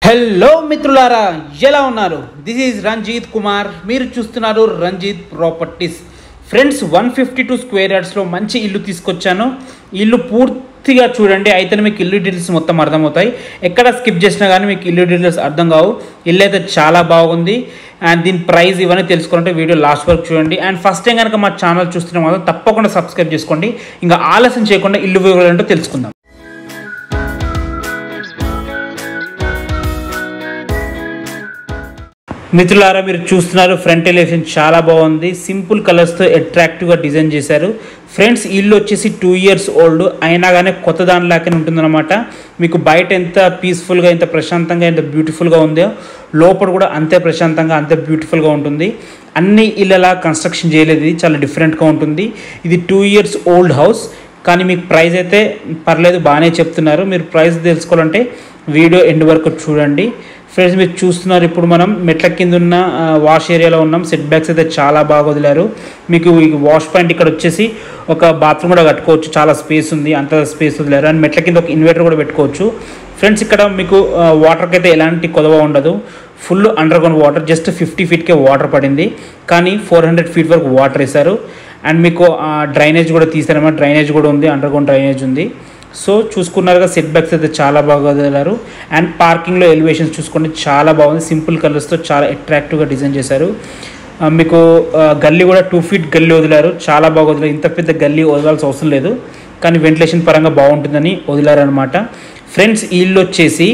hello మిత్రులారా ఎలా ఉన్నారు దిస్ ఈజ్ రంజిత్ కుమార్ మీరు చూస్తున్నారు Ranjith properties friends one fifty two square యార్డ్స్లో మంచి ఇల్లు తీసుకొచ్చాను ఈ ఇల్లు పూర్తిగా చూడండి అయితే మీకు ఇల్లు డీటెయిల్స్ మొత్తం అర్థమవుతాయి ఎక్కడ స్కిప్ చేసినా కానీ మీకు ఇల్లు డీటెయిల్స్ అర్థం కావు ఇల్లు అయితే చాలా బాగుంది అండ్ దీని ప్రైస్ ఇవన్నీ తెలుసుకోవాలంటే వీడియో లాస్ట్ వరకు చూడండి అండ్ ఫస్ట్ టైం కనుక మా ఛానల్ చూస్తున్న మాత్రం తప్పకుండా సబ్స్క్రైబ్ చేసుకోండి ఇంకా ఆలస్యం చేయకుండా ఇల్లు వివరాలు ఏంటో తెలుసుకుందాం మిత్రులారా మీరు చూస్తున్నారు ఫ్రంట్ ఎలివేషన్ చాలా బాగుంది సింపుల్ కలర్స్తో అట్రాక్టివ్గా డిజైన్ చేశారు ఫ్రెండ్స్ ఇల్లు వచ్చేసి టూ ఇయర్స్ ఓల్డ్ అయినా కానీ కొత్త దానిలాగానే ఉంటుందన్నమాట మీకు బయట ఎంత పీస్ఫుల్గా ఎంత ప్రశాంతంగా ఎంత బ్యూటిఫుల్గా ఉందో లోపల కూడా అంతే ప్రశాంతంగా అంతే బ్యూటిఫుల్గా ఉంటుంది అన్ని ఇళ్ళలా కన్స్ట్రక్షన్ చేయలేదు ఇది చాలా డిఫరెంట్గా ఉంటుంది ఇది టూ ఇయర్స్ ఓల్డ్ హౌస్ కానీ మీకు ప్రైస్ అయితే పర్లేదు బాగానే చెప్తున్నారు మీరు ప్రైస్ తెలుసుకోవాలంటే వీడియో ఎండ్ వరకు చూడండి ఫ్రెండ్స్ మీరు చూస్తున్నారు ఇప్పుడు మనం మెట్ల కింద ఉన్న ఆ, వాష్ ఏరియాలో ఉన్నాం సెట్ బ్యాక్స్ అయితే చాలా బాగా వదిలారు మీకు ఈ వాష్ పాయింట్ ఇక్కడ వచ్చేసి ఒక బాత్రూమ్ కూడా కట్టుకోవచ్చు చాలా స్పేస్ ఉంది అంత స్పేస్ వదిలారు అండ్ మెట్ల కింద ఒక ఇన్వర్టర్ కూడా పెట్టుకోవచ్చు ఫ్రెండ్స్ ఇక్కడ మీకు ఆ, వాటర్కి అయితే ఎలాంటి కొదవ ఉండదు full underground water just fifty ఫీట్కే వాటర్ పడింది కానీ ఫోర్ హండ్రెడ్ ఫీట్ వరకు వాటర్ వేశారు అండ్ మీకు డ్రైనేజ్ కూడా తీసారన్నమాట డ్రైనేజ్ కూడా ఉంది అండర్ గ్రౌండ్ డ్రైనేజ్ ఉంది సో చూసుకున్నారుగా సెట్ బ్యాక్స్ అయితే చాలా బాగా వదిలారు అండ్ పార్కింగ్లో ఎలివేషన్స్ చూసుకోండి చాలా బాగుంది సింపుల్ కలర్స్తో చాలా అట్రాక్టివ్గా డిజైన్ చేశారు ఆ, మీకు ఆ, గల్లీ కూడా టూ ఫీట్ గల్లీ వదిలారు చాలా బాగా వదిలారు ఇంత పెద్ద గల్లీ వదలాల్సిన అవసరం లేదు కానీ వెంటిలేషన్ పరంగా బాగుంటుందని వదిలారనమాట ఫ్రెండ్స్ ఈ ఇల్లు వచ్చేసి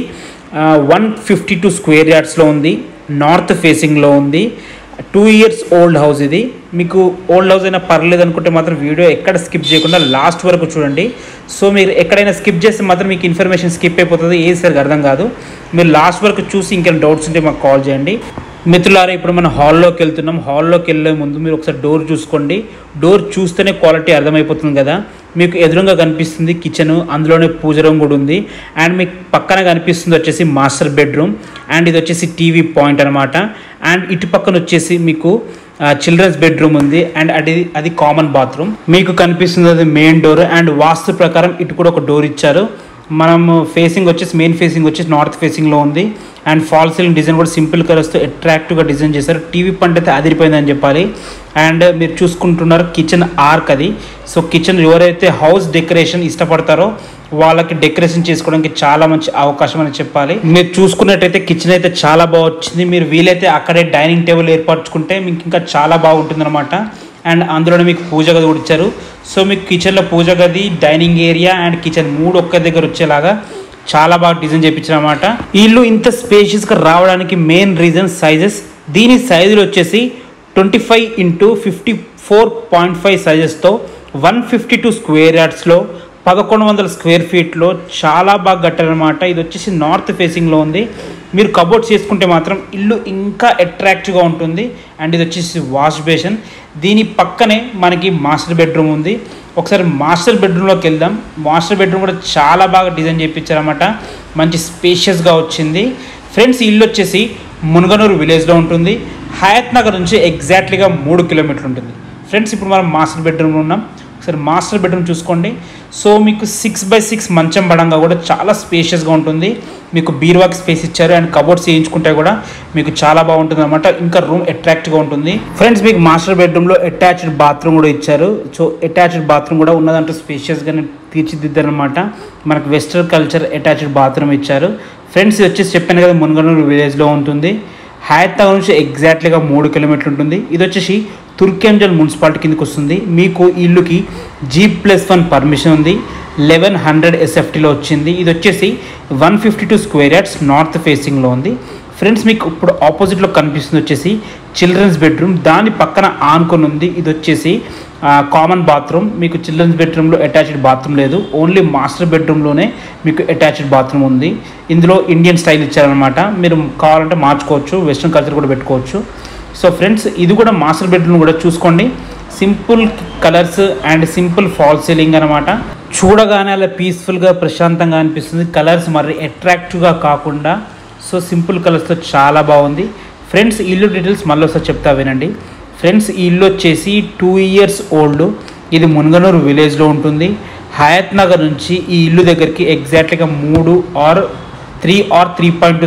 వన్ ఫిఫ్టీ టూ స్క్వేర్ యార్డ్స్లో ఉంది నార్త్ ఫేసింగ్లో ఉంది టూ ఇయర్స్ ఓల్డ్ హౌస్ ఇది మీకు ఓల్డ్ హౌస్ అయినా పర్లేదు అనుకుంటే మాత్రం వీడియో ఎక్కడ స్కిప్ చేయకుండా లాస్ట్ వరకు చూడండి సో మీరు ఎక్కడైనా స్కిప్ చేస్తే మాత్రం మీకు ఇన్ఫర్మేషన్ స్కిప్ అయిపోతుంది ఏది సరిగ్గా అర్థం కాదు మీరు లాస్ట్ వరకు చూసి ఇంకేమైనా డౌట్స్ ఉంటే మాకు కాల్ చేయండి మిత్రులారా ఇప్పుడు మనం హాల్లోకి వెళ్తున్నాం హాల్లోకి వెళ్ళే ముందు మీరు ఒకసారి డోర్ చూసుకోండి డోర్ చూస్తేనే క్వాలిటీ అర్థమైపోతుంది కదా మీకు ఎదురుగా కనిపిస్తుంది కిచెన్ అందులోనే పూజ రూమ్ కూడా ఉంది అండ్ మీకు పక్కన కనిపిస్తుంది వచ్చేసి మాస్టర్ బెడ్రూమ్ అండ్ ఇది వచ్చేసి టీవీ పాయింట్ అనమాట అండ్ ఇటు పక్కన వచ్చేసి మీకు చిల్డ్రన్స్ బెడ్రూమ్ ఉంది అండ్ అది అది కామన్ బాత్రూమ్ మీకు కనిపిస్తుంది అది మెయిన్ డోర్ అండ్ వాస్తు ప్రకారం ఇటు కూడా ఒక డోర్ ఇచ్చారు మనం ఫేసింగ్ వచ్చేసి మెయిన్ ఫేసింగ్ వచ్చేసి నార్త్ ఫేసింగ్లో ఉంది అండ్ ఫాల్ సీలింగ్ డిజైన్ కూడా సింపుల్ కలర్స్తో అట్రాక్టివ్గా డిజైన్ చేశారు టీవీ పంట అయితే అదిరిపోయిందని చెప్పాలి అండ్ మీరు చూసుకుంటున్నారు కిచెన్ ఆర్క్ అది సో కిచెన్ ఎవరైతే హౌస్ డెకరేషన్ ఇష్టపడతారో వాళ్ళకి డెకరేషన్ చేసుకోవడానికి చాలా మంచి అవకాశం అని చెప్పాలి మీరు చూసుకున్నట్టయితే కిచెన్ అయితే చాలా బాగా వచ్చింది మీరు వీలైతే అక్కడే డైనింగ్ టేబుల్ ఏర్పరచుకుంటే మీకు ఇంకా చాలా బాగుంటుంది అనమాట అండ్ అందులోనే మీకు పూజ గది కూడా ఇచ్చారు సో మీకు కిచెన్లో పూజ గది డైనింగ్ ఏరియా అండ్ కిచెన్ మూడు ఒక్క దగ్గర వచ్చేలాగా చాలా బాగా డిజైన్ చేయించారు అనమాట ఈ ఇల్లు ఇంత స్పేషియస్గా రావడానికి మెయిన్ రీజన్ సైజెస్ దీని సైజులు వచ్చేసి twenty five into fifty four point five సైజెస్తో వన్ ఫిఫ్టీ టూ స్క్వేర్ యార్డ్స్లో పదకొండు వందల స్క్వేర్ ఫీట్లో చాలా బాగా కట్టారనమాట ఇది వచ్చేసి నార్త్ ఫేసింగ్లో ఉంది మీరు కబోర్డ్స్ చేసుకుంటే మాత్రం ఇల్లు ఇంకా అట్రాక్టివ్గా ఉంటుంది అండ్ ఇది వచ్చేసి వాష్ బేషన్ దీని పక్కనే మనకి మాస్టర్ బెడ్రూమ్ ఉంది ఒకసారి మాస్టర్ బెడ్రూమ్లోకి వెళ్దాం మాస్టర్ బెడ్రూమ్ కూడా చాలా బాగా డిజైన్ చేయించారన్నమాట మంచి స్పేషియస్గా వచ్చింది ఫ్రెండ్స్ ఈ ఇల్లు వచ్చేసి మునగనూరు విలేజ్లో ఉంటుంది హయత్ నగర్ నుంచి ఎగ్జాక్ట్లీగా మూడు కిలోమీటర్లు ఉంటుంది ఫ్రెండ్స్ ఇప్పుడు మనం మాస్టర్ బెడ్రూమ్లో ఉన్నాం ఒకసారి మాస్టర్ బెడ్రూమ్ చూసుకోండి సో మీకు సిక్స్ బై సిక్స్ మంచం పడంగా కూడా చాలా స్పేషియస్గా ఉంటుంది మీకు బీరువాకి స్పేస్ ఇచ్చారు అండ్ కబోర్డ్స్ చేయించుకుంటే కూడా మీకు చాలా బాగుంటుంది అనమాట ఇంకా రూమ్ అట్రాక్ట్గా ఉంటుంది ఫ్రెండ్స్ మీకు మాస్టర్ బెడ్రూమ్లో అటాచ్డ్ బాత్రూమ్ కూడా ఇచ్చారు సో అటాచ్డ్ బాత్రూమ్ కూడా ఉన్నదంటూ స్పేషియస్గానే తీర్చిదిద్దారనమాట మనకు వెస్టర్న్ కల్చర్ అటాచ్డ్ బాత్రూమ్ ఇచ్చారు ఫ్రెండ్స్ ఇది వచ్చేసి చెప్పాను కదా మునగనూరు విలేజ్లో ఉంటుంది హయత్ నగర్ నుంచి ఎగ్జాక్ట్లీగా మూడు కిలోమీటర్లు ఉంటుంది ఇది వచ్చేసి తుర్కెంజల్ మున్సిపాలిటీ కిందకి వస్తుంది మీకు ఈ ఇల్లుకి జీ ప్లస్ వన్ పర్మిషన్ ఉంది లెవెన్ హండ్రెడ్ ఎస్ఎఫ్టీలో వచ్చింది ఇది వచ్చేసి one fifty two square yards north ఫేసింగ్లో ఉంది ఫ్రెండ్స్ మీకు ఇప్పుడు ఆపోజిట్లో కనిపిస్తుంది వచ్చేసి చిల్డ్రన్స్ బెడ్రూమ్ దాని పక్కన ఆనుకొని ఉంది ఇది వచ్చేసి కామన్ బాత్రూమ్ మీకు చిల్డ్రన్స్ బెడ్రూమ్లో అటాచ్డ్ బాత్రూమ్ లేదు ఓన్లీ మాస్టర్ బెడ్రూమ్లోనే మీకు అటాచ్డ్ బాత్రూమ్ ఉంది ఇందులో ఇండియన్ స్టైల్ ఇచ్చారనమాట మీరు కావాలంటే మార్చుకోవచ్చు వెస్ట్రన్ కల్చర్ కూడా పెట్టుకోవచ్చు సో ఫ్రెండ్స్ ఇది కూడా మాస్టర్ బెడ్రూమ్ కూడా చూసుకోండి simple colours and simple fall ceiling అనమాట చూడగానే అలా పీస్ఫుల్గా ప్రశాంతంగా అనిపిస్తుంది కలర్స్ మరి అట్రాక్టివ్గా కాకుండా సో సింపుల్ కలర్స్తో చాలా బాగుంది ఫ్రెండ్స్ ఇల్లు డీటెయిల్స్ మళ్ళీ ఒకసారి చెప్తా వినండి ఫ్రెండ్స్ ఈ ఇల్లు వచ్చేసి టూ ఇయర్స్ ఓల్డ్ ఇది మునగనూరు విలేజ్లో ఉంటుంది హయత్ నగర్ నుంచి ఈ ఇల్లు దగ్గరికి ఎగ్జాక్ట్గా మూడు or three or three point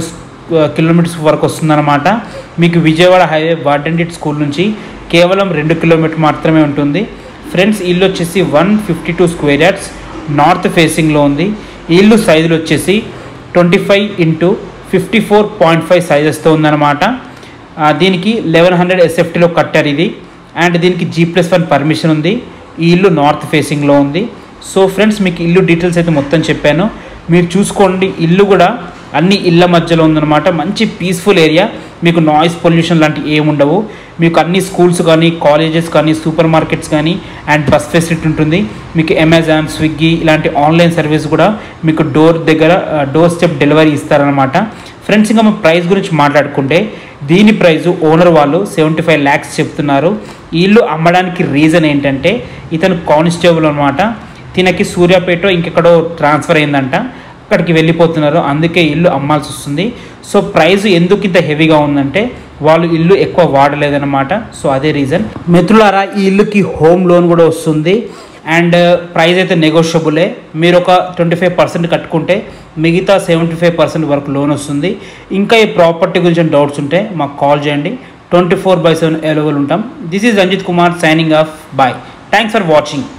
kilometres వరకు వస్తుందన్నమాట మీకు విజయవాడ హైవే వార్డెండిట్ స్కూల్ నుంచి కేవలం రెండు కిలోమీటర్ మాత్రమే ఉంటుంది ఫ్రెండ్స్ ఇల్లు వచ్చేసి one fifty two square yards north ఫేసింగ్లో ఉంది ఈ ఇల్లు సైజులు వచ్చేసి twenty five into fifty four point five సైజెస్తో ఉందన్నమాట ఆ, దీనికి లెవెన్ హండ్రెడ్ ఎస్ఎఫ్టీలో కట్టారు ఇది అండ్ దీనికి జీ ప్లస్ వన్ పర్మిషన్ ఉంది ఈ ఇల్లు నార్త్ ఫేసింగ్లో ఉంది సో ఫ్రెండ్స్ మీకు ఇల్లు డీటెయిల్స్ అయితే మొత్తం చెప్పాను మీరు చూసుకోండి ఇల్లు కూడా అన్ని ఇళ్ళ మధ్యలో ఉందన్నమాట మంచి పీస్ఫుల్ ఏరియా మీకు నాయిస్ పొల్యూషన్ లాంటివి ఏమి ఉండవు మీకు అన్ని స్కూల్స్ కానీ కాలేజెస్ కానీ సూపర్ మార్కెట్స్ కానీ అండ్ బస్ ఫెసిలిటీ ఉంటుంది మీకు అమెజాన్ స్విగ్గీ ఇలాంటి ఆన్లైన్ సర్వీస్ కూడా మీకు డోర్ దగ్గర డోర్ స్టెప్ డెలివరీ ఇస్తారనమాట ఫ్రెండ్స్ ఇంకా మన ప్రైస్ గురించి మాట్లాడుకుంటే దీని ప్రైస్ ఓనర్ వాళ్ళు సెవెంటీ ఫైవ్ ల్యాక్స్ చెప్తున్నారు ఈ ఇల్లు అమ్మడానికి రీజన్ ఏంటంటే ఇతను కానిస్టేబుల్ అనమాట తినకి సూర్యాపేట ఇంకెక్కడో ట్రాన్స్ఫర్ అయిందంట అక్కడికి వెళ్ళిపోతున్నారు అందుకే ఇల్లు అమ్మాల్సి వస్తుంది సో ప్రైస్ ఎందుకు ఇంత హెవీగా ఉందంటే వాళ్ళు ఇల్లు ఎక్కువ వాడలేదన్నమాట సో అదే రీజన్ మిత్రులారా ఈ ఇల్లుకి హోమ్ లోన్ కూడా వస్తుంది అండ్ ప్రైస్ అయితే నెగోషియబులే మీరు ఒక ట్వంటీ ఫైవ్ పర్సెంట్ కట్టుకుంటే మిగతా సెవెంటీ ఫైవ్ పర్సెంట్ వరకు లోన్ వస్తుంది ఇంకా ఈ ప్రాపర్టీ గురించి డౌట్స్ ఉంటే మాకు కాల్ చేయండి twenty four by seven available ఉంటాం this is Ranjith Kumar signing off bye thanks for watching